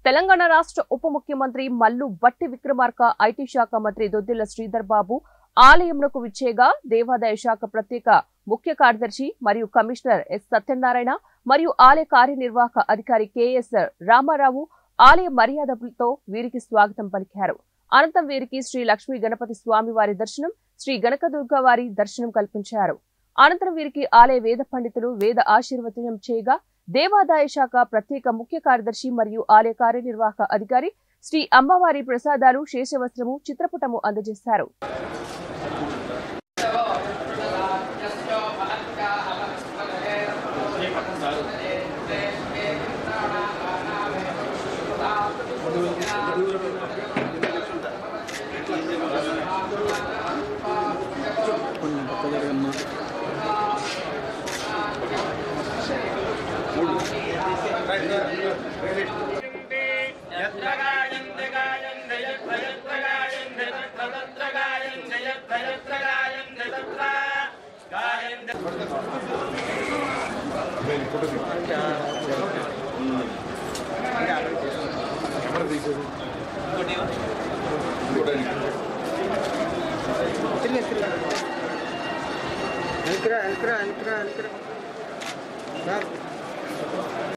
తెలంగాణ రాష్ట్ర ఉప ముఖ్యమంత్రి మల్లు బట్టి విక్రమార్క ఐటీ శాఖ మంత్రి దొద్దిల శ్రీధర్ బాబు ఆలయంలోకి విచ్చేగా దేవాదాయ శాఖ ప్రత్యేక ముఖ్య కార్యదర్శి మరియు కమిషనర్ ఎస్ సత్యనారాయణ మరియు ఆలయ కార్యనిర్వాహక అధికారి కెఎస్ రామారావు ఆలయ మర్యాదలతో వీరికి స్వాగతం పలికారు అనంతరం వీరికి శ్రీ లక్ష్మీ గణపతి స్వామి వారి దర్శనం శ్రీ గణకదుర్గ వారి దర్శనం కల్పించారు అనంతరం వీరికి ఆలయ వేద పండితులు వేద ఆశీర్వచనం చేయగా దేవాదాయ శాఖ ప్రత్యేక ముఖ్య కార్యదర్శి మరియు ఆలయ కార్యనిర్వాహక అధికారి శ్రీ అమ్మవారి ప్రసాదాలు శేషవస్త్రము చిత్రపటము అందజేశారు यत्र गायन्ते गायन्ते यत्र यत्र गायन्ते तत्र तत्र गायन्ते यत्र यत्र गायन्ते तत्र गायन्ते వెనకరా వెనకరా వెనకరా వెనకరా